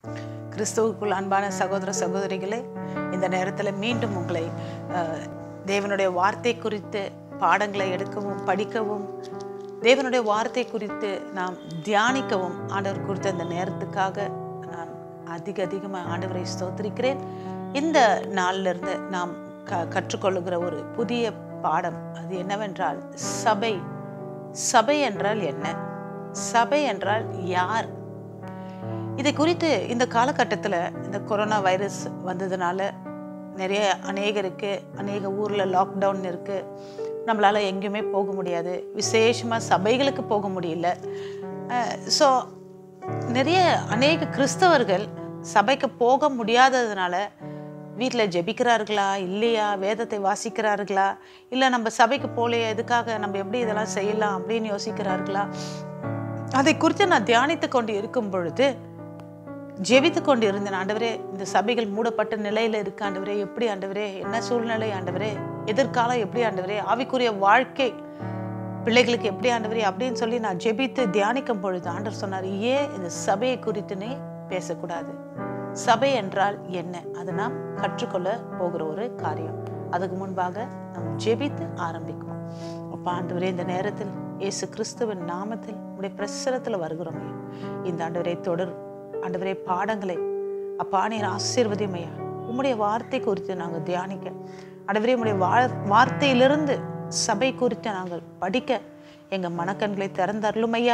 கிறிஸ்துவுக்குள் அன்பான சகோதர சகோதரிகளே இந்த நேரத்தில் மீண்டும் உங்களை அஹ், தேவனுடைய வார்த்தை குறித்து பாடங்களை எடுக்கவும் படிக்கவும் தேவனுடைய வார்த்தை குறித்து நாம் தியானிக்கவும் ஆண்டவர் குறித்த இந்த நேரத்துக்காக நான் அதிக அதிகமாக ஆண்டவரை ஸ்தோத்திரிக்கிறேன் இந்த நாள்ல இருந்து நாம் க கற்றுக்கொள்ளுகிற ஒரு புதிய பாடம் அது என்னவென்றால் சபை சபை என்றால் என்ன சபை என்றால் யார் இதை குறித்து இந்த காலகட்டத்தில் இந்த கொரோனா வைரஸ் வந்ததுனால நிறைய அநேகருக்கு அநேக ஊரில் லாக்டவுன் இருக்குது நம்மளால் எங்கேயுமே போக முடியாது விசேஷமாக சபைகளுக்கு போக முடியல ஸோ நிறைய அநேக கிறிஸ்தவர்கள் சபைக்கு போக முடியாததுனால வீட்டில் ஜெபிக்கிறார்களா இல்லையா வேதத்தை வாசிக்கிறார்களா இல்லை நம்ம சபைக்கு போலையா எதுக்காக நம்ம எப்படி இதெல்லாம் செய்யலாம் அப்படின்னு யோசிக்கிறார்களா அதை குறித்து நான் தியானித்து கொண்டு இருக்கும் பொழுது ஜெபித்து கொண்டு இருந்தேன் ஆண்டவரே இந்த சபைகள் மூடப்பட்ட நிலையில இருக்கு ஆண்டவரே எப்படி ஆண்டவரே என்ன சூழ்நிலை ஆண்டவரே எதிர்காலம் எப்படி ஆண்டவரே ஆவிக்குரிய வாழ்க்கை பிள்ளைகளுக்கு எப்படி ஆண்டவரே அப்படின்னு சொல்லி நான் ஜெபித்து தியானிக்கும் பொழுது ஆண்டவர் சொன்னார் ஏன் இந்த சபையை குறித்துனே பேசக்கூடாது சபை என்றால் என்ன அதை நாம் கற்றுக்கொள்ள போகிற ஒரு காரியம் அதுக்கு முன்பாக நாம் ஜெபித்து ஆரம்பிக்குவோம் அப்போ ஆண்டவரே இந்த நேரத்தில் இயேசு கிறிஸ்துவின் நாமத்தில் உடைய பிரசனத்தில் வருகிறோம் ஐயா. இந்த ஆண்டவரை தொடர் ஆண்டவரே பாடங்களை அப்பா நீர் ஆசீர்வதியும் ஐயா உம்முடைய வார்த்தை குறித்து நாங்கள் தியானிக்க ஆண்டவரே உம்முடைய வா- வார்த்தையிலிருந்து சபை குறித்து நாங்கள் படிக்க எங்கள் மனக்கண்களை திறந்தருளும் ஐயா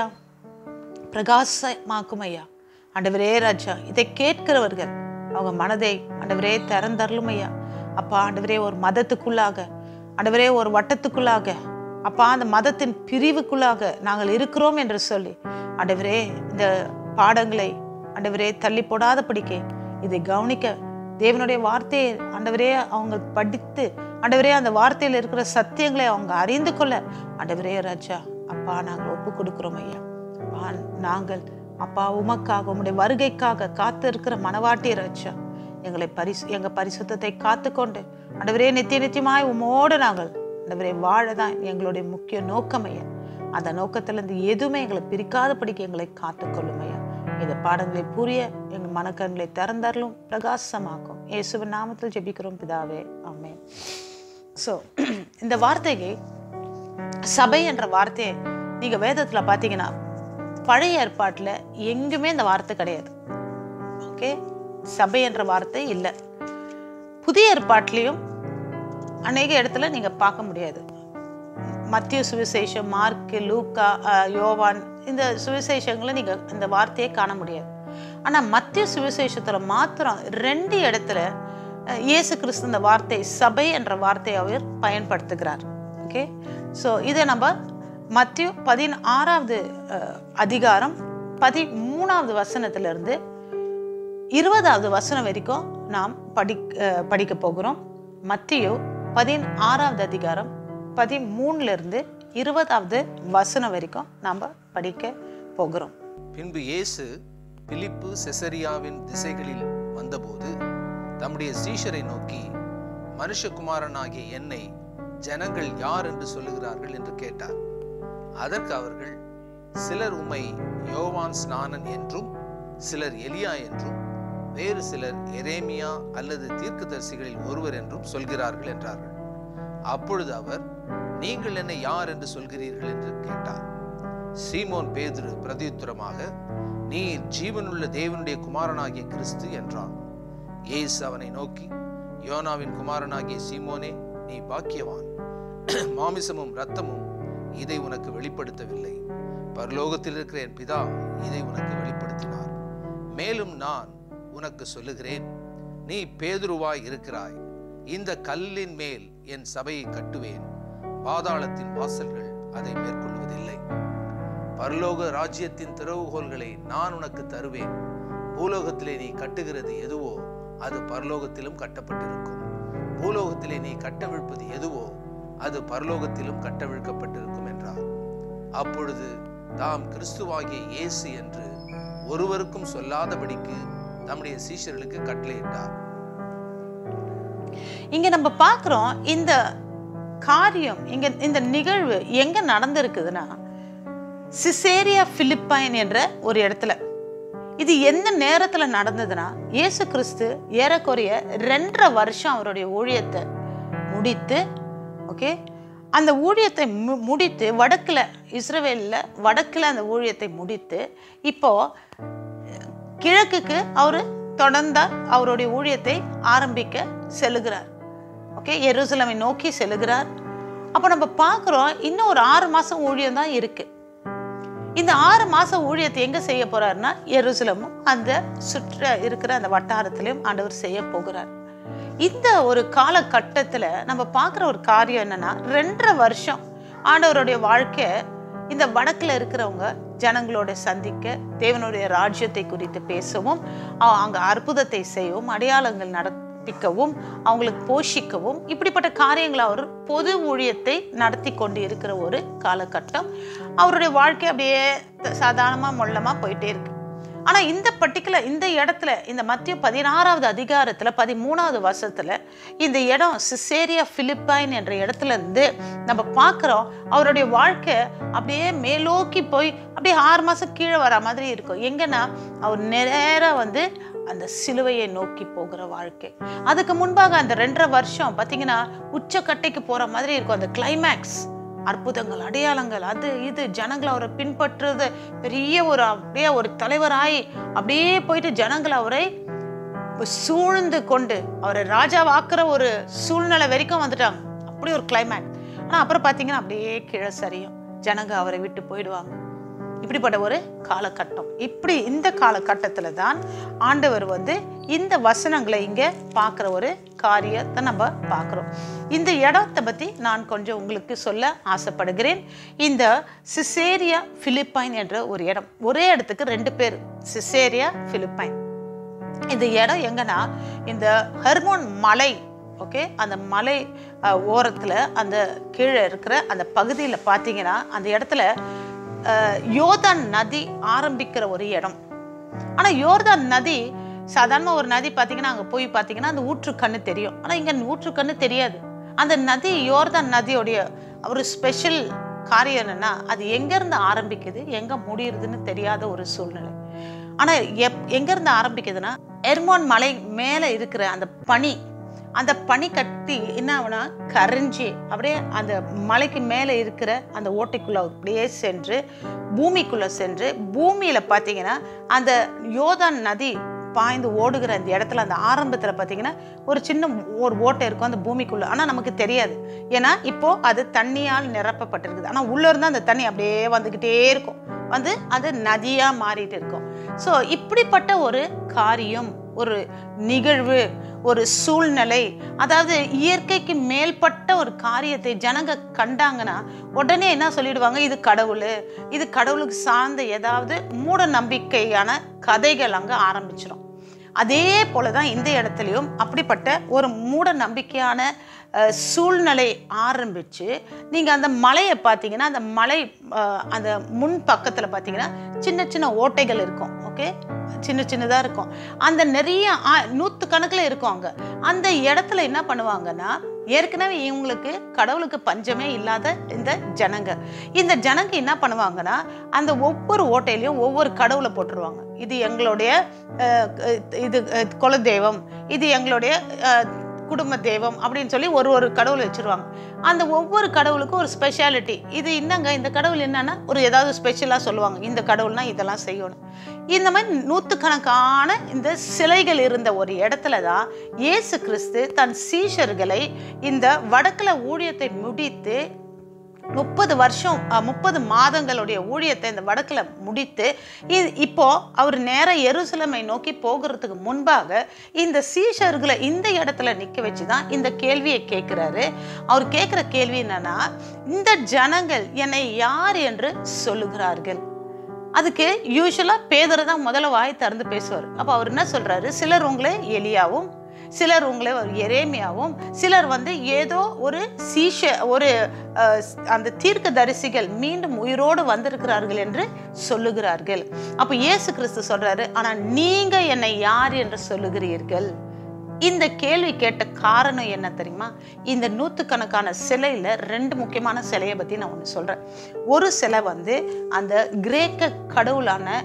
பிரகாசமாக்கும் ஐயா ஆண்டவரே ராஜா இதை கேட்கிறவர்கள் அவங்க மனதை ஆண்டவரே திறந்தருளும் ஐயா அப்பா ஆண்டவரே ஒரு மதத்துக்குள்ளாக ஆண்டவரே ஒரு வட்டத்துக்குள்ளாக அப்பா அந்த மதத்தின் பிரிவுக்குள்ளாக நாங்கள் இருக்கிறோம் என்று சொல்லி ஆண்டவரே இந்த பாடங்களை ஆண்டவரே தள்ளி போடாத படிக்க இதை கவனிக்க தேவனுடைய வார்த்தையை ஆண்டவரே அவங்க படித்து ஆண்டவரே அந்த வார்த்தையில் இருக்கிற சத்தியங்களை அவங்க அறிந்து கொள்ள ஆண்டவரே ராஜா அப்பா நாங்கள் ஒப்பு கொடுக்கிறோம் ஐயா அப்பா நாங்கள் அப்பா உமக்காக உம்முடைய வருகைக்காக காத்து இருக்கிற மனவாட்டி ராஜா எங்களை பரிசு எங்க பரிசுத்தத்தை காத்துக்கொண்டு ஆண்டவரே நித்திய நித்தியமாய் உமோடு நாங்கள் ஆண்டவரே வாழதான் எங்களுடைய முக்கிய நோக்கம் ஐயா அந்த நோக்கத்திலிருந்து எதுவுமே எங்களை பிரிக்காதபடிக்கு எங்களை காத்துக்கொள்ளும் ஐயா இந்த பாடங்களை புரிய எங்கள் மனக்கண்களை திறந்தரலும் பிரகாசமாக்கும் இயேசுவின் நாமத்தில் ஜெபிக்கிறோம் பிதாவே ஆமென் ஸோ இந்த வார்த்தைக்கு சபை என்ற வார்த்தையை நீங்கள் வேதத்தில் பார்த்தீங்கன்னா பழைய ஏற்பாட்டில் எங்குமே இந்த வார்த்தை கிடையாது ஓகே சபை என்ற வார்த்தை இல்லை புதிய ஏற்பாட்டிலையும் அநேக இடத்துல நீங்கள் பார்க்க முடியாது மத்திய சுவிசேஷம் மார்க்கு லூக்கா அஹ், யோவான் இந்த சுவிசேஷங்களை நீங்கள் இந்த வார்த்தையை காண முடியாது ஆனால் மத்திய சுவிசேஷத்தில் மாத்திரம் ரெண்டு இடத்துல அஹ், இயேசு கிறிஸ்து இந்த வார்த்தை சபை என்ற வார்த்தையை அவர் பயன்படுத்துகிறார் ஓகே ஸோ இதை நம்ம மத்திய பதினாறாவது அஹ், அதிகாரம் பதிமூணாவது வசனத்திலிருந்து இருபதாவது வசனம் வரைக்கும் நாம் படி அஹ், படிக்க போகிறோம் மத்தியோ பதினாறாவது அதிகாரம் பதிமூணுல இருந்து இருபதாவது வசனம் வரைக்கும் நாம் படிக்க போகிறோம் பின்பு இயேசு பிலிப்பு செசரியாவின் திசைகளில் வந்தபோது தம்முடைய சீஷரை நோக்கி மனுஷகுமாரனாகிய என்னை ஜனங்கள் யார் என்று சொல்லுகிறார்கள் என்று கேட்டார் அதற்கு அவர்கள் சிலர் உம்மை யோவான் ஸ்நானன் என்றும் சிலர் எலியா என்றும் வேறு சிலர் எரேமியா அல்லது தீர்க்கதரிசிகளில் ஒருவர் என்றும் சொல்கிறார்கள் என்றார்கள் அப்பொழுது அவர் நீங்கள் என்னை யார் என்று சொல்கிறீர்கள் என்று கேட்டார் சீமோன் பேதுரு பிரதியுத்தரமாக நீர் ஜீவனுள்ள தேவனுடைய குமாரனாகிய கிறிஸ்து என்றான் இயேசு அவனை நோக்கி யோனாவின் குமாரனாகிய சீமோனே நீ பாக்கியவான் மாமிசமும் இரத்தமும் இதை உனக்கு வெளிப்படுத்தவில்லை பரலோகத்தில் இருக்கிற என் பிதா இதை உனக்கு வெளிப்படுத்தினார் மேலும் நான் உனக்கு சொல்லுகிறேன் நீ பேதுருவாய் இருக்கிறாய் இந்த கல்லின் மேல் என் சபையை கட்டுவேன் பாதாளத்தின் வாசல்கள் அதை மேற்கொள்வதில்லை பரலோக ராஜ்யத்தின் திறவுகோல்களை நான் உனக்கு தருவேன் பூலோகத்திலே நீ கட்டுகிறது எதுவோ அது பரலோகத்திலும் கட்டப்பட்டிருக்கும் பூலோகத்திலே நீ கட்டவிழ்ப்பது எதுவோ அது பரலோகத்திலும் கட்டவிழ்க்கப்பட்டிருக்கும் என்றார் அப்பொழுது தாம் கிறிஸ்துவாகிய இயேசு என்று ஒருவருக்கும் சொல்லாதபடிக்கு தம்முடைய சீஷர்களுக்கு கட்டளையிட்டார் இங்க நம்ம பார்க்குறோம் இந்த காரியம் இங்க இந்த நிகழ்வு எங்க நடந்திருக்குதுன்னா சிசேரியா பிலிப்பைன் என்ற ஒரு இடத்துல இது எந்த நேரத்தில் நடந்ததுன்னா இயேசு கிறிஸ்து ஏறக்குறைய ரெண்டரை வருஷம் அவருடைய ஊழியத்தை முடித்து ஓகே அந்த ஊழியத்தை மு- முடித்து வடக்கில் இஸ்ரவேலில் வடக்கில் அந்த ஊழியத்தை முடித்து இப்போ கிழக்குக்கு அவர் தொடர்ந்த அவருடைய ஊழியத்தை ஆரம்பிக்க செல்லுகிறார் ஓகே எருசலேமை நோக்கி செல்லுகிறார் அப்போ நம்ம பார்க்குறோம் இன்னும் ஒரு ஆறு மாதம் ஊழியம் தான் இருக்குது இந்த ஆறு மாச ஊழியத்தை எங்க செய்ய போறாருன்னா எருசலமும் அந்த சுற்ற இருக்கிற அந்த வட்டாரத்திலையும் ஆண்டவர் செய்ய போகிறார் இந்த ஒரு காலகட்டத்துல நம்ம பார்க்குற ஒரு காரியம் என்னன்னா ரெண்டரை வருஷம் ஆண்டவருடைய வாழ்க்கை இந்த வடக்குல இருக்கிறவங்க ஜனங்களோட சந்திக்க தேவனுடைய ராஜ்யத்தை குறித்து பேசவும் அ- அங்க அற்புதத்தை செய்யவும் அடையாளங்கள் நடப்பிக்கவும் அவங்களுக்கு போஷிக்கவும் இப்படிப்பட்ட காரியங்களை அவர் பொது ஊழியத்தை நடத்தி கொண்டு இருக்கிற ஒரு காலகட்டம் அவருடைய வாழ்க்கை அப்படியே சாதாரணமாக மொல்லமாக போயிட்டே இருக்கு ஆனால் இந்த பர்டிகுலர் இந்த இடத்துல இந்த மத்திய பதினாறாவது அதிகாரத்தில் பதிமூணாவது வருஷத்தில் இந்த இடம் சிசேரியா பிலிப்பைன் என்ற இடத்துல இருந்து நம்ம பார்க்குறோம் அவருடைய வாழ்க்கை அப்படியே மேலோக்கி போய் அப்படியே ஆறு மாதம் கீழே வர மாதிரி இருக்கும் எங்கன்னா அவர் நேராக வந்து அந்த சிலுவையை நோக்கி போகிற வாழ்க்கை அதுக்கு முன்பாக அந்த ரெண்டரை வருஷம் பார்த்தீங்கன்னா உச்சக்கட்டைக்கு போகிற மாதிரி இருக்கும் அந்த கிளைமேக்ஸ் அற்புதங்கள் அடையாளங்கள் அது இது ஜனங்களை அவரை பின்பற்றுறது பெரிய ஒரு அப்படியே ஒரு தலைவராய் அப்படியே போயிட்டு ஜனங்கள் அவரை சூழ்ந்து கொண்டு அவரை ராஜாவாக்குற ஒரு சூழ்நிலை வரைக்கும் வந்துட்டாங்க அப்படி ஒரு கிளைமேக்ஸ் ஆனால் அப்புறம் பார்த்தீங்கன்னா அப்படியே கீழே சரியும் ஜனங்க அவரை விட்டு போயிடுவாங்க இப்படிப்பட்ட ஒரு காலகட்டம் இப்படி இந்த காலகட்டத்தில் தான் ஆண்டவர் வந்து இந்த வசனங்களை இங்கே பார்க்குற ஒரு காரியத்தை நம்ம பார்க்குறோம் இந்த இடத்தை பற்றி நான் கொஞ்சம் உங்களுக்கு சொல்ல ஆசைப்படுகிறேன் இந்த சிசேரியா பிலிப்பைன் என்ற ஒரு இடம் ஒரே இடத்துக்கு ரெண்டு பேர் சிசேரியா பிலிப்பைன் இந்த இடம் எங்கன்னா இந்த ஹெர்மோன் மலை ஓகே அந்த மலை அஹ், ஓரத்துல அந்த கீழே இருக்கிற அந்த பகுதியில் பார்த்தீங்கன்னா அந்த இடத்துல அஹ், யோர்தான் நதி ஆரம்பிக்கிற ஒரு இடம் ஆனா யோர்தான் நதி சாதாரண ஒரு நதி பார்த்தீங்கன்னா அங்கே போய் பார்த்தீங்கன்னா அந்த ஊற்றுக்கண்ணு தெரியும் ஆனா இங்க ஊற்றுக்கண்ணு தெரியாது அந்த நதி யோர்தான் நதியோடைய ஒரு ஸ்பெஷல் காரியம் என்னன்னா அது எங்கேருந்து ஆரம்பிக்குது எங்க முடியுதுன்னு தெரியாத ஒரு சூழ்நிலை ஆனா எப் எங்கேருந்து ஆரம்பிக்குதுன்னா எர்மோன் மலை மேலே இருக்கிற அந்த பனி அந்த பனி கட்டி என்ன ஆகுனா கரைஞ்சி அப்படியே அந்த மலைக்கு மேலே இருக்கிற அந்த ஓட்டைக்குள்ள அப்படியே சென்று பூமிக்குள்ள சென்று பூமியில பார்த்தீங்கன்னா அந்த யோதான் நதி பாய்ந்து ஓடுகிற அந்த இடத்துல அந்த ஆரம்பத்தில் பார்த்தீங்கன்னா ஒரு சின்ன ஒரு ஓட்டை இருக்கும் அந்த பூமிக்குள்ள ஆனால் நமக்கு தெரியாது ஏன்னா இப்போ அது தண்ணியால் நிரப்பப்பட்டிருக்குது ஆனால் உள்ள இருந்து அந்த தண்ணி அப்படியே வந்துக்கிட்டே இருக்கும் வந்து அது நதியாக மாறிட்டு இருக்கும் ஸோ இப்படிப்பட்ட ஒரு காரியம் ஒரு நிகழ்வு ஒரு சூழ்நிலை அதாவது இயற்கைக்கு மேல்பட்ட ஒரு காரியத்தை ஜனங்க கண்டாங்கன்னா உடனே என்ன சொல்லிடுவாங்க இது கடவுள் இது கடவுளுக்கு சார்ந்த ஏதாவது மூட நம்பிக்கையான கதைகள் அங்கே ஆரம்பிச்சிடும் அதே போல தான் இந்த இடத்துலையும் அப்படிப்பட்ட ஒரு மூட நம்பிக்கையான அஹ், சூழ்நிலை ஆரம்பித்து நீங்கள் அந்த மலையை பார்த்தீங்கன்னா அந்த மலை அஹ், அந்த முன் பக்கத்தில் பார்த்தீங்கன்னா சின்ன சின்ன ஓட்டைகள் இருக்கும் ஓகே சின்ன சின்னதாக இருக்கும் அந்த நிறைய நூற்று கணக்கில் இருக்கும் அங்கே அந்த இடத்துல என்ன பண்ணுவாங்கன்னா ஏற்கனவே இவங்களுக்கு கடவுளுக்கு பஞ்சமே இல்லாத இந்த ஜனங்க இந்த ஜனங்க என்ன பண்ணுவாங்கன்னா அந்த ஒவ்வொரு ஓட்டையிலையும் ஒவ்வொரு கடவுளை போட்டுருவாங்க இது எங்களுடைய அஹ், இது அஹ், குலதெய்வம் இது எங்களுடைய அஹ், குடும்ப தெய்வம் அப்படின்னு சொல்லி ஒரு ஒரு கடவுள் வச்சிருவாங்க அந்த ஒவ்வொரு கடவுளுக்கும் ஒரு ஸ்பெஷாலிட்டி இது என்னங்க இந்த கடவுள் என்னன்னா ஒரு ஏதாவது ஸ்பெஷலாக சொல்லுவாங்க இந்த கடவுள்னா இதெல்லாம் செய்யணும் இந்த மாதிரி நூற்றுக்கணக்கான இந்த சிலைகள் இருந்த ஒரு இடத்துல தான் இயேசு கிறிஸ்து தன் சீஷர்களை இந்த வடக்கில் ஊழியத்தை முடித்து முப்பது வருஷம் அஹ், முப்பது மாதங்களுடைய ஊழியத்தை இந்த வடக்கில் முடித்து இ- இப்போ அவர் நேர எருசலேமை நோக்கி போகிறதுக்கு முன்பாக இந்த சீஷர்களை இந்த இடத்துல நிற்க வச்சு தான் இந்த கேள்வியை கேட்குறாரு அவர் கேட்குற கேள்வி என்னன்னா இந்த ஜனங்கள் என்னை யார் என்று சொல்லுகிறார்கள் அதுக்கு யூஸ்வலாக பேதர் தான் முதல்ல வாய் திறந்து பேசுவார் அப்போ அவர் என்ன சொல்றாரு சிலர் உங்களை எலியாவும் சிலர் உங்களை ஒரு எரேமியாவும் சிலர் வந்து ஏதோ ஒரு சீஷ ஒரு அஹ், அந்த தீர்க்க தரிசிகள் மீண்டும் உயிரோடு வந்திருக்கிறார்கள் என்று சொல்லுகிறார்கள் அப்போ இயேசு கிறிஸ்து சொல்றாரு ஆனா நீங்க என்னை யார் என்று சொல்லுகிறீர்கள் இந்த கேள்வி கேட்ட காரணம் என்ன தெரியுமா இந்த நூற்றுக்கணக்கான சிலையில் ரெண்டு முக்கியமான சிலையை பற்றி நான் ஒன்று சொல்கிறேன் ஒரு சிலை வந்து அந்த கிரேக்க கடவுளான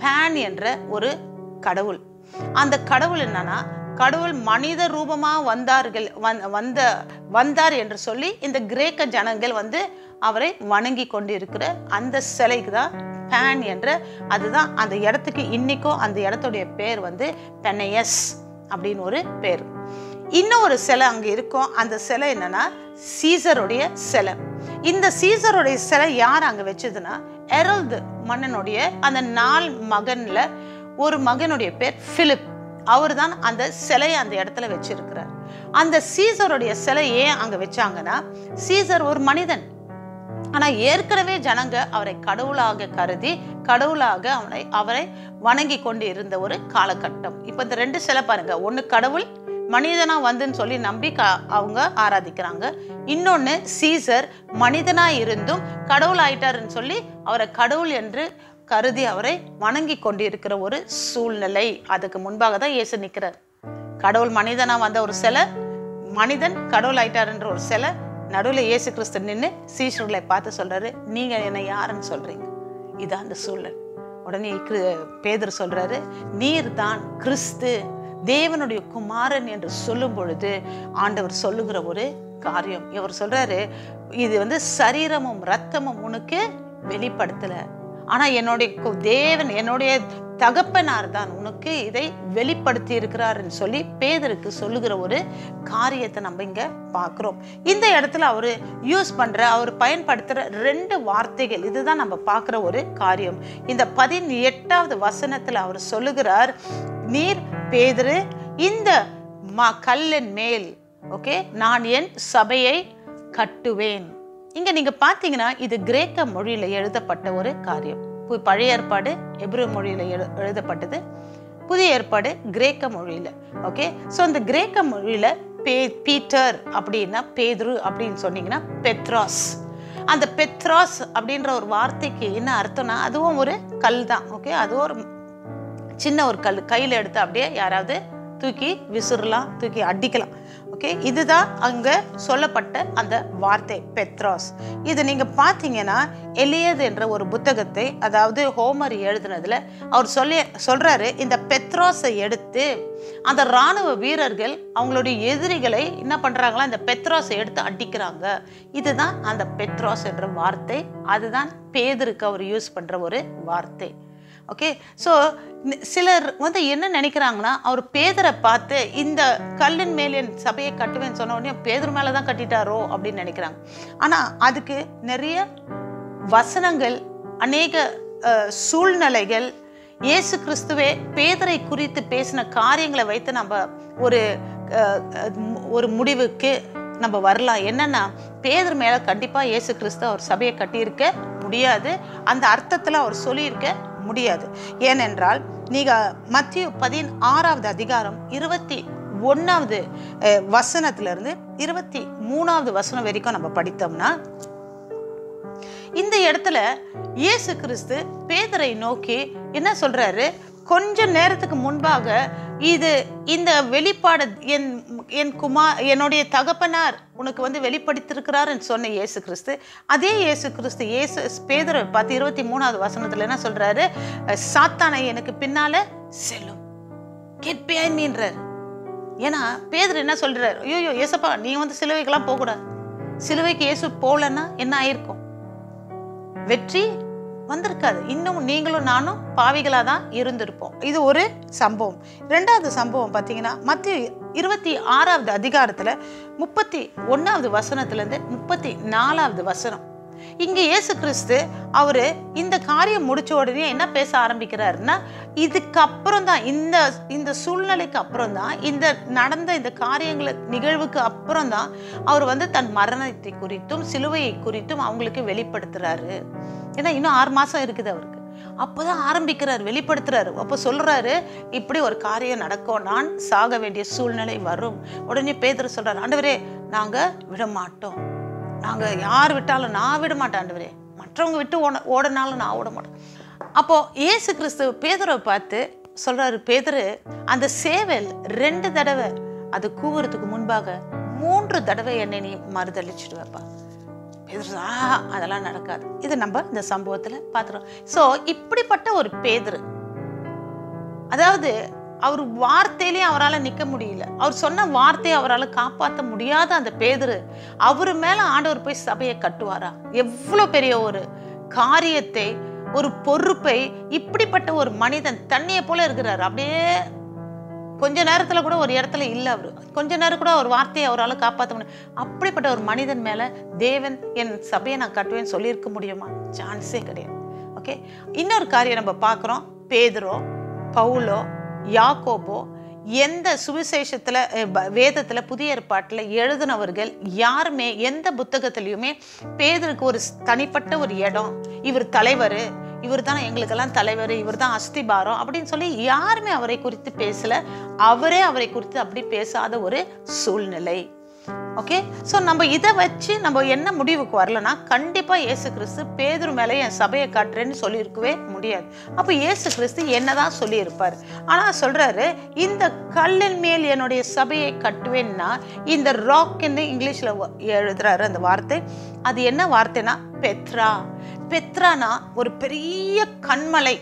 பேன் என்ற ஒரு கடவுள் அந்த கடவுள் என்னன்னா கடவுள் மனித ரூபமா வந்தார்கள் வந்- வந்த வந்தார் என்று சொல்லி இந்த கிரேக்க ஜனங்கள் வந்து அவரை வணங்கி கொண்டிருக்கிற அந்த சிலைக்கு தான் பேன் என்ற அதுதான் அந்த இடத்துக்கு இன்னைக்கும் அந்த இடத்துடைய பேர் வந்து பெனையஸ் அப்படின்னு ஒரு பேர் இன்னும் ஒரு சிலை அங்கே இருக்கும் அந்த சிலை என்னன்னா சீசருடைய சிலை இந்த சீசருடைய சிலை யார் அங்கே வச்சதுன்னா எரல்து மன்னனுடைய அந்த நால் மகன்ல ஒரு மகனுடைய பேர் பிலிப் அவர் தான் அந்த சிலையை அந்த இடத்துல வச்சிருக்கிறார் அந்த சீசருடைய சிலை ஏன் அங்க வச்சாங்கன்னா சீசர் ஒரு மனிதன் ஆனா ஏற்கனவே ஜனங்க அவரை கடவுளாக கருதி கடவுளாக அவனை அவரை வணங்கி கொண்டு இருந்த ஒரு காலகட்டம் இப்ப இந்த ரெண்டு சிலை பாருங்க ஒண்ணு கடவுள் மனிதனா வந்துன்னு சொல்லி நம்பி க- அவங்க ஆராதிக்கிறாங்க இன்னொன்னு சீசர் மனிதனா இருந்தும் கடவுள் ஆயிட்டாருன்னு சொல்லி அவரை கடவுள் என்று கருதி அவரை வணங்கி கொண்டிருக்கிற ஒரு சூழ்நிலை அதுக்கு முன்பாக தான் இயேசு நிற்கிறார் கடவுள் மனிதனா வந்த ஒரு சிலை மனிதன் கடவுள் ஆயிட்டாருன்ற ஒரு சிலை நடுவில் இயேசு கிறிஸ்து நின்று சீஷர்களை பார்த்து சொல்றாரு நீங்க என்னை யாருன்னு சொல்றீங்க இதான் அந்த சூழல் உடனே கிரு- பேதுரு சொல்றாரு நீர் தான் கிறிஸ்து தேவனுடைய குமாரன் என்று சொல்லும் பொழுது ஆண்டவர் சொல்லுகிற ஒரு காரியம் இவர் சொல்றாரு இது வந்து சரீரமும் ரத்தமும் உனக்கு வெளிப்படுத்தல ஆனா என்னுடைய கு- தேவன் என்னுடைய தகப்பனார் தான் உனக்கு இதை வெளிப்படுத்தி இருக்கிறாருன்னு சொல்லி பேதருக்கு சொல்லுகிற ஒரு காரியத்தை நம்ம இங்க பார்க்கிறோம் இந்த இடத்துல அவர் யூஸ் பண்ற அவர் பயன்படுத்துற ரெண்டு வார்த்தைகள் இதுதான் நம்ம பார்க்குற ஒரு காரியம் இந்த பதினெட்டாவது வசனத்துல அவர் சொல்லுகிறார் நீர் பேதுரு இந்த ம கல்லின் மேல் ஓகே நான் என் சபையை கட்டுவேன் இங்க நீங்க பார்த்தீங்கன்னா இது கிரேக்க மொழியில எழுதப்பட்ட ஒரு காரியம் பு- பழைய ஏற்பாடு எப்ரு மொழியில எழு எழுதப்பட்டது புதிய ஏற்பாடு கிரேக்க மொழியில ஓகே ஸோ இந்த கிரேக்க மொழியில பே பீட்டர் அப்படின்னா பேதுரு அப்படின்னு சொன்னீங்கன்னா பெத்ராஸ் அந்த பெத்ராஸ் அப்படின்ற ஒரு வார்த்தைக்கு என்ன அர்த்தம்னா அதுவும் ஒரு கல் தான் ஓகே அதுவும் ஒரு சின்ன ஒரு கல் கையில் எடுத்து அப்படியே யாராவது தூக்கி விசிறலாம் தூக்கி அடிக்கலாம் ஓகே இதுதான் அங்க சொல்லப்பட்ட அந்த வார்த்தை பெத்ராஸ் இது நீங்க பார்த்தீங்கன்னா எலியது என்ற ஒரு புத்தகத்தை அதாவது ஹோமர் எழுதுனதுல அவர் சொல்லி சொல்றாரு இந்த பெத்ராஸை எடுத்து அந்த ராணுவ வீரர்கள் அவங்களுடைய எதிரிகளை என்ன பண்றாங்களா இந்த பெத்ராஸை எடுத்து அடிக்கிறாங்க இதுதான் அந்த பெத்ராஸ் என்ற வார்த்தை அதுதான் பேதருக்கு அவர் யூஸ் பண்ற ஒரு வார்த்தை ஓகே ஸோ சிலர் வந்து என்ன நினைக்கிறாங்கன்னா அவர் பேதரை பார்த்து இந்த கல்லின் மேல் என் சபையை கட்டுவேன்னு சொன்ன உடனே பேதர் மேலே தான் கட்டிட்டாரோ அப்படின்னு நினைக்கிறாங்க ஆனால் அதுக்கு நிறைய வசனங்கள் அநேக அஹ், சூழ்நிலைகள் இயேசு கிறிஸ்துவே பேதரை குறித்து பேசின காரியங்களை வைத்து நம்ம ஒரு அஹ், அஹ், ஒரு முடிவுக்கு நம்ம வரலாம் என்னன்னா பேதர் மேல கண்டிப்பா இயேசு கிறிஸ்து அவர் சபையை கட்டியிருக்க முடியாது அந்த அர்த்தத்துல அவர் சொல்லியிருக்க முடியாது ஏனென்றால் நீங்க மத்திய பதினாறாவது அதிகாரம் இருபத்தி ஒன்னாவது வசனத்துல இருந்து இருபத்தி மூணாவது வசனம் வரைக்கும் நம்ம படித்தோம்னா இந்த இடத்துல இயேசு கிறிஸ்து பேதரை நோக்கி என்ன சொல்றாரு கொஞ்ச நேரத்துக்கு முன்பாக இது இந்த வெளிப்பாடு என் என் குமார் என்னுடைய தகப்பனார் உனக்கு வந்து வெளிப்படுத்திருக்கிறாருன்னு சொன்ன இயேசு கிறிஸ்து அதே இயேசு கிறிஸ்து இயேசு பேதரை பார்த்து இருபத்தி மூணாவது வசனத்துல என்ன சொல்றாரு சாத்தானை எனக்கு பின்னால செல்லும் கெட் பிஹைண்ட் மீன்றார் ஏன்னா பேதர் என்ன சொல்றாரு ஐயோ ஏசப்பா நீ வந்து சிலுவைக்கெல்லாம் போகக்கூடாது சிலுவைக்கு இயேசு போகலன்னா என்ன ஆயிருக்கும் வெற்றி வந்திருக்காது இன்னும் நீங்களும் நானும் பாவிகளாக தான் இருந்திருப்போம் இது ஒரு சம்பவம் ரெண்டாவது சம்பவம் பார்த்தீங்கன்னா மத்திய இருபத்தி ஆறாவது அதிகாரத்தில் முப்பத்தி ஒன்றாவது வசனத்துலேருந்து முப்பத்தி நாலாவது வசனம் இங்கே இயேசு கிறிஸ்து அவர் இந்த காரியம் முடிச்ச உடனே என்ன பேச ஆரம்பிக்கிறாருன்னா இதுக்கப்புறம் தான் இந்த இந்த சூழ்நிலைக்கு அப்புறம் தான் இந்த நடந்த இந்த காரியங்களை நிகழ்வுக்கு அப்புறம் தான் அவர் வந்து தன் மரணத்தை குறித்தும் சிலுவையை குறித்தும் அவங்களுக்கு வெளிப்படுத்துறாரு ஏன்னா இன்னும் ஆறு மாசம் இருக்குது அவருக்கு அப்போதான் ஆரம்பிக்கிறார் வெளிப்படுத்துறாரு அப்போ சொல்றாரு இப்படி ஒரு காரியம் நடக்கும் நான் சாக வேண்டிய சூழ்நிலை வரும் உடனே பேதர் சொல்றாரு ஆண்டவரே நாங்க விட மாட்டோம் நாங்க யார் விட்டாலும் நான் விட மாட்டேன் ஆண்டவரே மற்றவங்க விட்டு ஓட ஓடனாலும் நான் ஓட மாட்டேன் அப்போ இயேசு கிறிஸ்து பேதுரை பார்த்து சொல்றாரு பேதுரு அந்த சேவல் ரெண்டு தடவை அது கூவுறதுக்கு முன்பாக மூன்று தடவை என்னை நீ மறுதளிச்சுட்டு வைப்பா பேதுரு ஆ அதெல்லாம் நடக்காது இது நம்ம இந்த சம்பவத்தில் பார்த்துறோம் ஸோ இப்படிப்பட்ட ஒரு பேதுரு அதாவது அவர் வார்த்தையிலேயே அவரால் நிற்க முடியல அவர் சொன்ன வார்த்தையை அவரால் காப்பாற்ற முடியாத அந்த பேதுரு அவர் மேலே ஆண்டவர் போய் சபையை கட்டுவாரா எவ்வளோ பெரிய ஒரு காரியத்தை ஒரு பொறுப்பை இப்படிப்பட்ட ஒரு மனிதன் தண்ணியை போல இருக்கிறார் அப்படியே கொஞ்ச நேரத்துல கூட ஒரு இடத்துல இல்லை அவர் கொஞ்ச நேரம் கூட ஒரு வார்த்தையை அவரால் காப்பாற்ற முடியும் அப்படிப்பட்ட ஒரு மனிதன் மேல தேவன் என் சபையை நான் கட்டுவேன்னு சொல்லியிருக்க முடியுமா சான்ஸே கிடையாது ஓகே இன்னொரு காரியம் நம்ம பார்க்குறோம் பேதுரோ பவுலோ யாக்கோபோ எந்த சுவிசேஷத்துல அஹ், ப- வேதத்துல புதிய ஏற்பாட்டில் எழுதினவர்கள் யாருமே எந்த புத்தகத்திலையுமே பேதருக்கு ஒரு ஸ்- தனிப்பட்ட ஒரு இடம் இவர் தலைவர் இவர் தான் எங்களுக்கெல்லாம் தலைவர் இவர் தான் அஸ்திபாரம் அப்படின்னு சொல்லி யாருமே அவரை குறித்து பேசல அவரே அவரை குறித்து அப்படி பேசாத ஒரு சூழ்நிலை ஓகே ஸோ நம்ம இதை வச்சு நம்ம என்ன முடிவுக்கு வரலனா கண்டிப்பாக இயேசு கிறிஸ்து பேதுரு மேலே என் சபையை காட்டுறேன்னு சொல்லியிருக்கவே முடியாது அப்போ இயேசு கிறிஸ்து என்னதான் சொல்லியிருப்பார் ஆனால் சொல்றாரு இந்த கல்லின் மேல் என்னுடைய சபையை கட்டுவேன்னா இந்த ராக்ன்னு இங்கிலீஷில் எழுதுறாரு அந்த வார்த்தை அது என்ன வார்த்தைனா பெத்ரா பெத்ரானா ஒரு பெரிய கண்மலை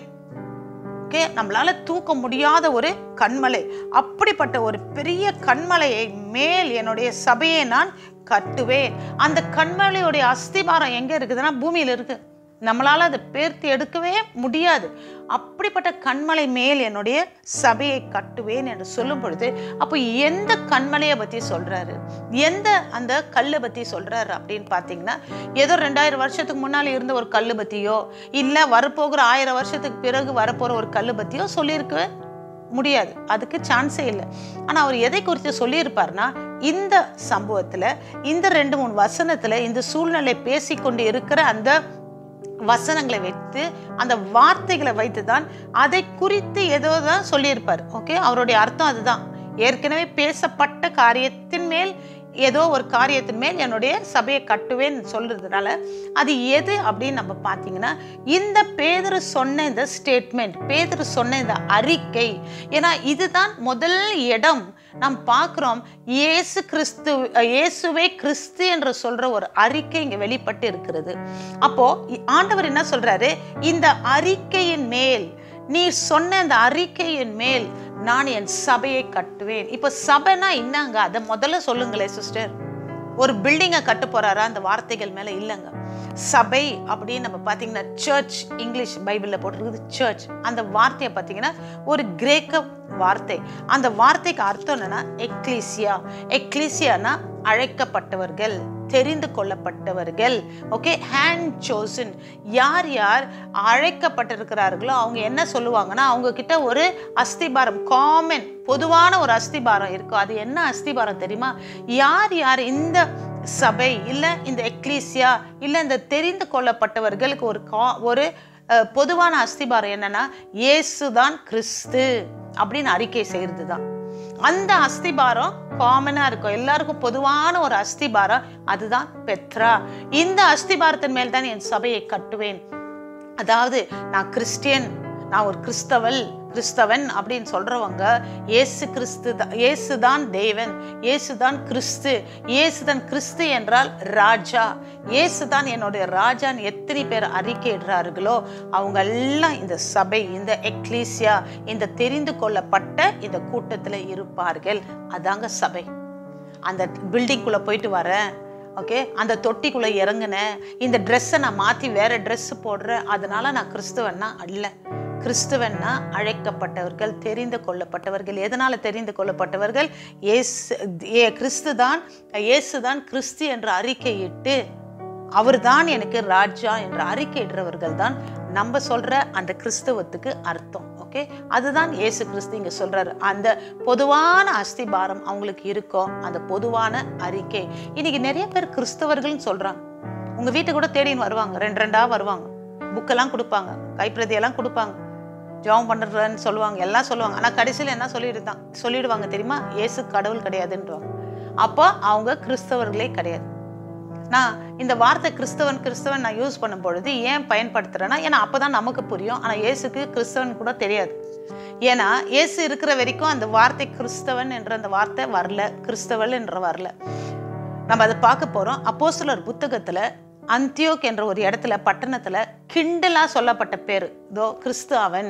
ஓகே நம்மளால தூக்க முடியாத ஒரு கண்மலை அப்படிப்பட்ட ஒரு பெரிய கண்மலையை மேல் என்னுடைய சபையை நான் கட்டுவேன் அந்த கண்மலையுடைய அஸ்திபாரம் எங்க இருக்குதுன்னா பூமியில இருக்கு நம்மளால அதை பேர்த்து எடுக்கவே முடியாது அப்படிப்பட்ட கண்மலை மேல் என்னுடைய சபையை கட்டுவேன் என்று சொல்லும் பொழுது அப்போ எந்த கண்மலையை பத்தி சொல்றாரு எந்த அந்த கல்லை பத்தி சொல்றாரு அப்படின்னு பார்த்தீங்கன்னா ஏதோ ரெண்டாயிரம் வருஷத்துக்கு முன்னால் இருந்த ஒரு கல்லு பத்தியோ இல்லை வரப்போகிற ஆயிரம் வருஷத்துக்கு பிறகு வரப்போகிற ஒரு கல்லு பத்தியோ சொல்லியிருக்க முடியாது அதுக்கு சான்ஸே இல்லை ஆனால் அவர் எதை குறித்து சொல்லியிருப்பார்னா இந்த சம்பவத்தில் இந்த ரெண்டு மூணு வசனத்தில் இந்த சூழ்நிலை பேசிக்கொண்டு இருக்கிற அந்த வசனங்களை வைத்து அந்த வார்த்தைகளை வைத்து தான் அதை குறித்து ஏதோ தான் சொல்லியிருப்பார் ஓகே அவருடைய அர்த்தம் அதுதான் ஏற்கனவே பேசப்பட்ட காரியத்தின் மேல் ஏதோ ஒரு ஏதோ மேல் என்னுடைய சபையை கட்டுவேன்னு சொல்றதுனால அது எது அப்படின்னு நம்ம பார்த்தீங்கன்னா இந்த பேதரு சொன்ன இந்த ஸ்டேட்மெண்ட் பேதரு சொன்ன இந்த அறிக்கை ஏன்னா இதுதான் முதல் இடம் நாம் பார்க்குறோம் இயேசு கிறிஸ்து இயேசுவே கிறிஸ்து என்று சொல்ற ஒரு அறிக்கை இங்க வெளிப்பட்டு இருக்கிறது அப்போ இ- ஆண்டவர் என்ன சொல்றாரு இந்த அறிக்கையின் மேல் நீ சொன்ன அந்த அறிக்கையின் மேல் நான் என் சபையை கட்டுவேன் இப்போ சபைனா என்னங்க அதை முதல்ல சொல்லுங்களேன் சிஸ்டர் ஒரு பில்டிங்கை கட்ட போறாரா அந்த வார்த்தைகள் மேல இல்லைங்க சபை அப்படின்னு நம்ம பார்த்தீங்கன்னா சர்ச் இங்கிலீஷ் பைபிளில் போட்டிருக்குது சர்ச் அந்த வார்த்தையை பார்த்தீங்கன்னா ஒரு கிரேக்க வார்த்தை அந்த வார்த்தைக்கு அர்த்தம் என்னன்னா எக்லீசியா எக்லீசியானா அழைக்கப்பட்டவர்கள் தெரிந்து கொள்ளப்பட்டவர்கள் ஓகே ஹேண்ட் சோசன் யார் யார் அழைக்கப்பட்டிருக்கிறார்களோ அவங்க என்ன சொல்லுவாங்கன்னா அவங்க கிட்ட ஒரு அஸ்திபாரம் காமன் பொதுவான ஒரு அஸ்திபாரம் இருக்கும் அது என்ன அஸ்திபாரம் தெரியுமா யார் யார் இந்த சபை இல்லை இந்த எக்லீசியா இல்லை இந்த தெரிந்து கொள்ளப்பட்டவர்களுக்கு ஒரு கா ஒரு அஹ், பொதுவான அஸ்திபாரம் என்னன்னா இயேசுதான் கிறிஸ்து அப்படின்னு அறிக்கை செய்யறது தான் அந்த அஸ்திபாரம் காமனா இருக்கும் எல்லாருக்கும் பொதுவான ஒரு அஸ்திபாரம் அதுதான் பெத்ரா இந்த அஸ்திபாரத்தின் மேல் தான் என் சபையை கட்டுவேன் அதாவது நான் கிறிஸ்டியன் நான் ஒரு கிறிஸ்தவல் கிறிஸ்தவன் அப்படின்னு சொல்றவங்க இயேசு கிறிஸ்து தான் இயேசு தான் தேவன் இயேசு தான் கிறிஸ்து இயேசு தான் கிறிஸ்து என்றால் ராஜா இயேசு தான் என்னுடைய ராஜான்னு எத்தனை பேர் அறிக்கையிடுறார்களோ அவங்க எல்லாம் இந்த சபை இந்த எக்லீசியா இந்த தெரிந்து கொள்ளப்பட்ட இந்த கூட்டத்தில் இருப்பார்கள் அதாங்க சபை அந்த பில்டிங்குள்ளே போயிட்டு வரேன் ஓகே அந்த தொட்டிக்குள்ளே இறங்குனேன் இந்த ட்ரெஸ்ஸை நான் மாற்றி வேற ட்ரெஸ் போடுறேன் அதனால நான் கிறிஸ்துவன்னா அல்ல கிறிஸ்துவன்னா அழைக்கப்பட்டவர்கள் தெரிந்து கொள்ளப்பட்டவர்கள் எதனால தெரிந்து கொள்ளப்பட்டவர்கள் இயேசு ஏ கிறிஸ்து தான் இயேசு தான் கிறிஸ்து என்ற அறிக்கையிட்டு அவர்தான் எனக்கு ராஜா என்ற அறிக்கையிடுறவர்கள் தான் நம்ம சொல்ற அந்த கிறிஸ்தவத்துக்கு அர்த்தம் ஓகே அதுதான் இயேசு கிறிஸ்து இங்க சொல்றாரு அந்த பொதுவான அஸ்திபாரம் அவங்களுக்கு இருக்கும் அந்த பொதுவான அறிக்கை இன்னைக்கு நிறைய பேர் கிறிஸ்தவர்கள்னு சொல்றாங்க உங்க வீட்டுக்கு கூட தேடின்னு வருவாங்க ரெண்டு ரெண்டா வருவாங்க புக்கெல்லாம் கொடுப்பாங்க கைப்பிரதியெல்லாம் கொடுப்பாங்க ஜெபம் பண்ணுறேன்னு சொல்லுவாங்க எல்லாம் சொல்லுவாங்க ஆனால் கடைசியில் என்ன சொல்லிடுதான் சொல்லிடுவாங்க தெரியுமா இயேசு கடவுள் கிடையாதுன்றவாங்க அப்போ அவங்க கிறிஸ்தவர்களே கிடையாது நான் இந்த வார்த்தை கிறிஸ்தவன் கிறிஸ்தவன் நான் யூஸ் பண்ணும் பொழுது ஏன் பயன்படுத்துறேன்னா ஏன்னா அப்பதான் நமக்கு புரியும் ஆனால் இயேசுக்கு கிறிஸ்தவன் கூட தெரியாது ஏன்னா இயேசு இருக்கிற வரைக்கும் அந்த வார்த்தை கிறிஸ்தவன் என்ற அந்த வார்த்தை வரல கிறிஸ்தவல் என்ற வரல நம்ம அதை பார்க்க போறோம் அப்போஸ்தலர் புத்தகத்துல அந்தியோக் என்ற ஒரு இடத்துல பட்டணத்துல கிண்டலா சொல்லப்பட்ட பேர் இதோ கிறிஸ்து அவன்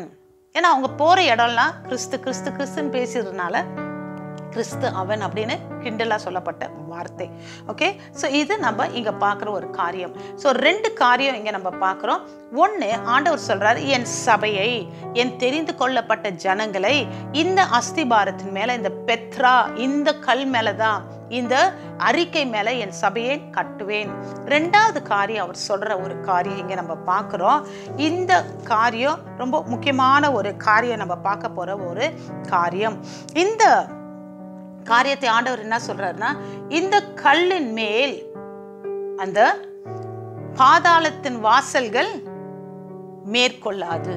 ஏன்னா அவங்க போற இடம்லாம் கிறிஸ்து கிறிஸ்து கிறிஸ்துன்னு பேசுறதுனால கிறிஸ்து அவன் அப்படின்னு கிண்டலா சொல்லப்பட்ட வார்த்தை ஓகே ஸோ இது நம்ம இங்க பார்க்குற ஒரு காரியம் ஸோ ரெண்டு காரியம் இங்க நம்ம பார்க்குறோம் ஒன்று ஆண்டவர் சொல்றாரு என் சபையை என் தெரிந்து கொள்ளப்பட்ட ஜனங்களை இந்த அஸ்திபாரத்தின் மேல இந்த பெத்ரா இந்த கல் மேல தான் இந்த அறிக்கை மேல என் சபையை கட்டுவேன் ரெண்டாவது காரியம் அவர் சொல்ற ஒரு காரியம் இங்க நம்ம பார்க்குறோம் இந்த காரியம் ரொம்ப முக்கியமான ஒரு காரியம் நம்ம பார்க்க போற ஒரு காரியம் இந்த காரியத்தை ஆண்டவர் என்ன சொல்றாருன்னா இந்த கல்லின் மேல் அந்த பாதாளத்தின் வாசல்கள் மேற்கொள்ளாது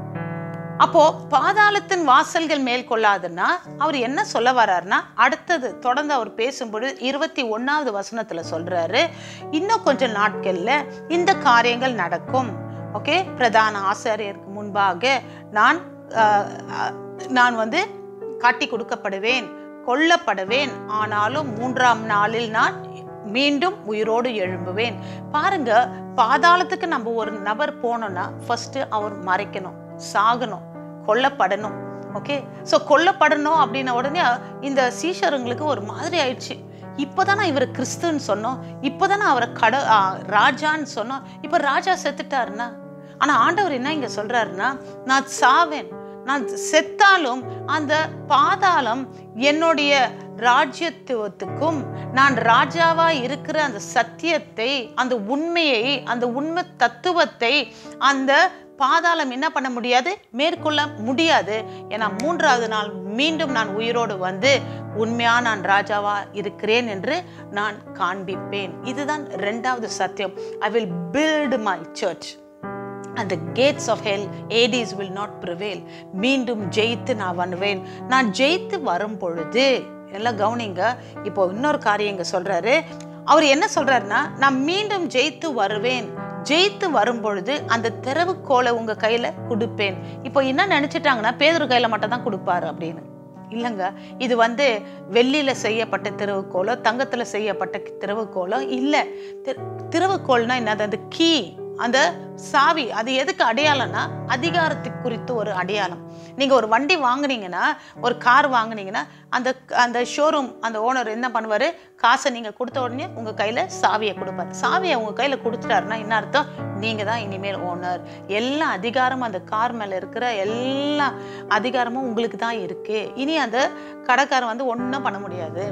அப்போ பாதாளத்தின் வாசல்கள் மேற்கொள்ளாதுன்னா அவர் என்ன சொல்ல வர்றாருன்னா அடுத்தது தொடர்ந்து அவர் பேசும்பொழுது இருபத்தி ஒன்னாவது வசனத்துல சொல்றாரு இன்னும் கொஞ்ச நாட்கள்ல இந்த காரியங்கள் நடக்கும் ஓகே பிரதான ஆசாரியருக்கு முன்பாக நான் ஆஹ், ஆஹ், நான் வந்து காட்டி கொடுக்கப்படுவேன் கொல்லப்படுவேன் ஆனாலும் மூன்றாம் நாளில் நான் மீண்டும் உயிரோடு எழும்புவேன் பாருங்க பாதாளத்துக்கு நம்ம ஒரு நபர் போனோம்னா ஃபர்ஸ்ட் அவர் மறைக்கணும் சாகணும் கொல்லப்படணும் ஓகே ஸோ கொல்லப்படணும் அப்படின்ன உடனே இந்த சீஷருங்களுக்கு ஒரு மாதிரி ஆயிடுச்சு இப்போதானே இவர் கிறிஸ்துன்னு சொன்னோம் இப்போதானே அவரை கட ஆ, ராஜான்னு சொன்னோம் இப்போ ராஜா செத்துட்டாருன்னா ஆனா ஆண்டவர் என்ன இங்க சொல்றாருன்னா நான் சாவேன் நான் செத்தாலும் அந்த பாதாளம் என்னுடைய ராஜ்யத்துவத்துக்கும் நான் ராஜாவா இருக்கிற அந்த சத்தியத்தை அந்த உண்மையை அந்த உண்மை தத்துவத்தை அந்த பாதாளம் என்ன பண்ண முடியாது மேற்கொள்ள முடியாது ஏன்னா மூன்றாவது நாள் மீண்டும் நான் உயிரோடு வந்து உண்மையா நான் ராஜாவா இருக்கிறேன் என்று நான் காண்பிப்பேன் இதுதான் ரெண்டாவது சத்தியம் I will build my church அந்த gates of hell Hades will not prevail மீண்டும் ஜெயித்து நான் வருவேன் நான் ஜெயித்து வரும் பொழுது எல்லாம் கவனிங்க இப்போ இன்னொரு காரியம் இங்க சொல்றாரு அவர் என்ன சொல்றாருன்னா நான் மீண்டும் ஜெயித்து வருவேன் ஜெயித்து வரும் பொழுது அந்த திறவுகோலை உங்க கையில கொடுப்பேன் இப்போ என்ன நினைச்சிட்டாங்கன்னா பேதர் கையில மட்டும் தான் கொடுப்பாரு அப்படின்னு இல்லைங்க இது வந்து வெள்ளியில செய்யப்பட்ட திறவுகோலோ தங்கத்துல செய்யப்பட்ட திறவுகோலோ இல்லை திறவுகோல்னா என்னது அந்த கீ அந்த சாவி அது எதுக்கு அடையாளம்னா அதிகாரத்துக்கு குறித்து ஒரு அடையாளம் நீங்க ஒரு வண்டி வாங்குனீங்கன்னா ஒரு கார் வாங்குனீங்கன்னா அந்த அந்த ஷோரூம் அந்த ஓனர் என்ன பண்ணுவாரு காசை நீங்க கொடுத்த உடனே உங்க கையில சாவியை கொடுப்பாரு சாவியை உங்க கையில கொடுத்துட்டாருன்னா என்ன அர்த்தம் நீங்க தான் இனிமேல் ஓனர் எல்லா அதிகாரமும் அந்த கார் மேல இருக்கிற எல்லா அதிகாரமும் உங்களுக்கு தான் இருக்கு இனி அந்த கடைக்காரன் வந்து ஒன்றும் பண்ண முடியாது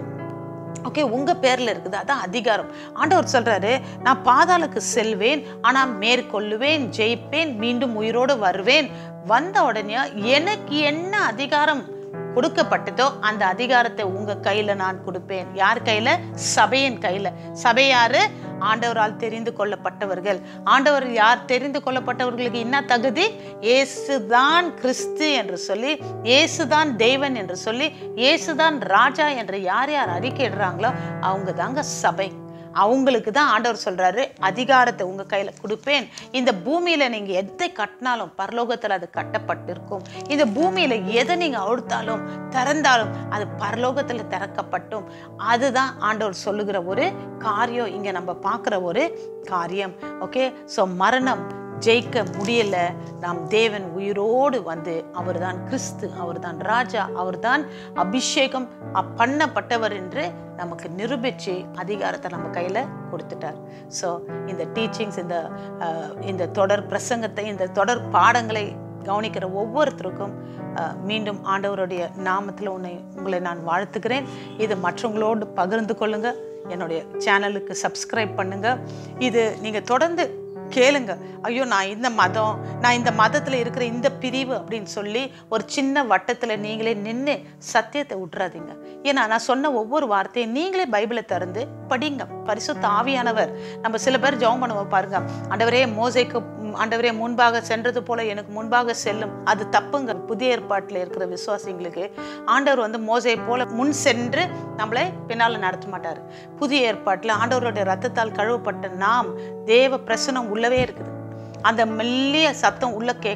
ஓகே உங்க பேர்ல இருக்குது அதான் அதிகாரம் ஆண்டவர் சொல்றாரு நான் பாதாளுக்கு செல்வேன் ஆனா மேற்கொள்ளுவேன் ஜெயிப்பேன் மீண்டும் உயிரோடு வருவேன் வந்த உடனே எனக்கு என்ன அதிகாரம் கொடுக்கப்பட்டதோ அந்த அதிகாரத்தை உங்க கையில நான் கொடுப்பேன் யார் கையில சபையின் கையில சபை யாரு ஆண்டவரால் தெரிந்து கொள்ளப்பட்டவர்கள் ஆண்டவர் யார் தெரிந்து கொள்ளப்பட்டவர்களுக்கு என்ன தகுதி இயேசுதான் கிறிஸ்து என்று சொல்லி இயேசுதான் தேவன் என்று சொல்லி இயேசுதான் ராஜா என்று யார் யார் அறிக்கையிடுறாங்களோ அவங்க தாங்க சபை அவங்களுக்கு தான் ஆண்டவர் சொல்றாரு அதிகாரத்தை உங்க கையில கொடுப்பேன் இந்த பூமியில நீங்க எதை கட்டினாலும் பரலோகத்துல அது கட்டப்பட்டிருக்கும் இந்த பூமியில எதை நீங்க அழுத்தாலும் திறந்தாலும் அது பரலோகத்துல திறக்கப்பட்டும் அதுதான் ஆண்டவர் சொல்லுகிற ஒரு காரியம் இங்க நம்ம பார்க்குற ஒரு காரியம் ஓகே ஸோ மரணம் ஜெயிக்க முடியல நாம் தேவன் உயிரோடு வந்து அவர்தான் கிறிஸ்து அவர்தான் ராஜா அவர்தான் அபிஷேகம் அ- பண்ணப்பட்டவர் என்று நமக்கு நிரூபிச்சு அதிகாரத்தை நம்ம கையில் கொடுத்துட்டார் ஸோ இந்த டீச்சிங்ஸ் இந்த அஹ், இந்த தொடர் பிரசங்கத்தை இந்த தொடர் பாடங்களை கவனிக்கிற ஒவ்வொருத்தருக்கும் அஹ், மீண்டும் ஆண்டவருடைய நாமத்தில் உன்னை உங்களை நான் வாழ்த்துக்கிறேன் இது மற்றவங்களோடு பகிர்ந்து கொள்ளுங்க என்னுடைய சேனலுக்கு சப்ஸ்கிரைப் பண்ணுங்க இது நீங்கள் தொடர்ந்து கேளுங்க ஐயோ நான் இந்த மதம் நான் இந்த மதத்தில் இருக்கிற இந்த பிரிவு அப்படின்னு சொல்லி ஒரு சின்ன வட்டத்தில் நீங்களே நின்று சத்தியத்தை விட்றாதீங்க ஏன்னா நான் சொன்ன ஒவ்வொரு வார்த்தையும் நீங்களே பைபிளை திறந்து படிங்க பரிசுத்த ஆவியானவர் நம்ம சில பேர் ஜெபம் பண்ணுவோம் பாருங்க ஆண்டவரே மோசைக்கு ம், ஆண்டவரே முன்பாக சென்றது போல எனக்கு முன்பாக செல்லும் அது தப்புங்க புதிய ஏற்பாட்டில் இருக்கிற விசுவாசிங்களுக்கு ஆண்டவர் வந்து மோசை போல முன் சென்று நம்மளை பின்னால் நடத்த மாட்டார் புதிய ஏற்பாட்டில் ஆண்டவருடைய ரத்தத்தால் கழுவப்பட்ட நாம் தேவ பிரசனம் உள்ளவே இருக்குது அந்த மெல்லிய சத்தம் உள்ள கேட்கும்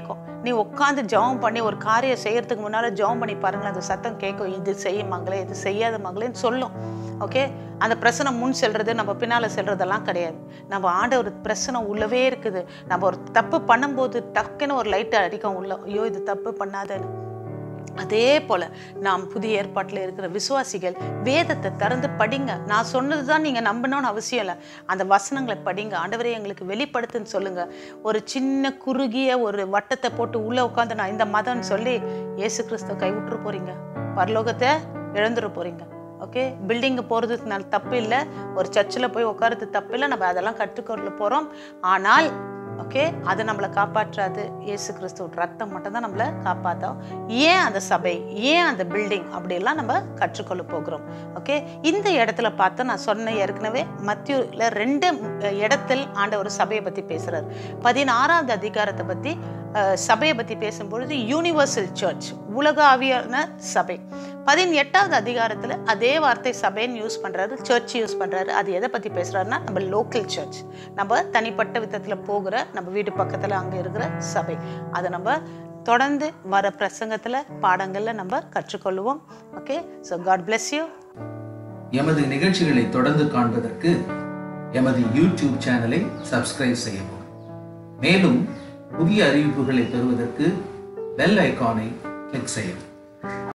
நீ உட்காந்து ஜெபம் பண்ணி ஒரு காரியம் செய்யறதுக்கு முன்னால ஜெபம் பண்ணி பாருங்களேன் அந்த சத்தம் கேட்கும் இது செய்ய மகளே இது செய்யாத மகளேன்னு சொல்லும் ஓகே அந்த பிரச்சனை முன் செல்றது நம்ம பின்னால செல்றதெல்லாம் கிடையாது நம்ம ஆண்ட ஒரு பிரச்சனை உள்ளவே இருக்குது நம்ம ஒரு தப்பு பண்ணும்போது டக்குன்னு ஒரு லைட்டை அடிக்கும் உள்ள ஐயோ இது தப்பு பண்ணாதன்னு அதே போல நாம் புதிய ஏற்பாட்டில் இருக்கிற விசுவாசிகள் வேதத்தை திறந்து படிங்க நான் சொன்னது தான் நீங்கள் நம்பணும்னு அவசியம் இல்லை அந்த வசனங்களை படிங்க ஆண்டவரே எங்களுக்கு வெளிப்படுத்துன்னு சொல்லுங்க ஒரு சின்ன குறுகிய ஒரு வட்டத்தை போட்டு உள்ளே உட்காந்து நான் இந்த மதம்னு சொல்லி இயேசு கிறிஸ்துவ கைவிட்டுற போறீங்க பரலோகத்தை இழந்துட போறீங்க ஓகே பில்டிங்கு போகிறது நல்ல தப்பு இல்லை ஒரு சர்ச்சில் போய் உட்காரது தப்பு இல்லை நம்ம அதெல்லாம் கற்றுக்கொள்ள போகிறோம் ஆனால் ஓகே அது நம்மளை காப்பாற்றாது இயேசு கிறிஸ்துவ ரத்தம் மட்டும்தான் நம்மளை காப்பாற்றும் ஏன் அந்த சபை ஏன் அந்த பில்டிங் அப்படிலாம் நம்ம கற்றுக்கொள்ள போகிறோம் ஓகே இந்த இடத்துல பார்த்தா நான் சொன்ன ஏற்கனவே மத்தியூல ரெண்டு அஹ், இடத்தில் ஆண்டவர் சபையை பற்றி பேசுகிறார் பதினாறாவது அதிகாரத்தை பற்றி சபையை பற்றி பேசும்பொழுது யூனிவர்சல் சர்ச் உலகாவியான சபை பதினெட்டாவது அதிகாரத்தில் அதே வார்த்தை சபைன்னு யூஸ் பண்ணுறாரு சர்ச் யூஸ் பண்ணுறாரு அது எதை பற்றி பேசுகிறாருன்னா நம்ம லோக்கல் சர்ச் நம்ம தனிப்பட்ட விதத்தில் போகிற நம்ம வீட்டு பக்கத்தில் அங்கே இருக்கிற சபை அதை நம்ம தொடர்ந்து வர பிரசங்கத்தில் பாடங்களில் நம்ம கற்றுக்கொள்வோம் okay so God bless you எமது நிகழ்ச்சிகளை தொடர்ந்து காண்பதற்கு எமது யூடியூப் சேனலை சப்ஸ்கிரைப் செய்யவும் மேலும் புதிய அறிவிப்புகளை பெறுவதற்கு பெல் ஐகானை கிளிக் செய்யவும்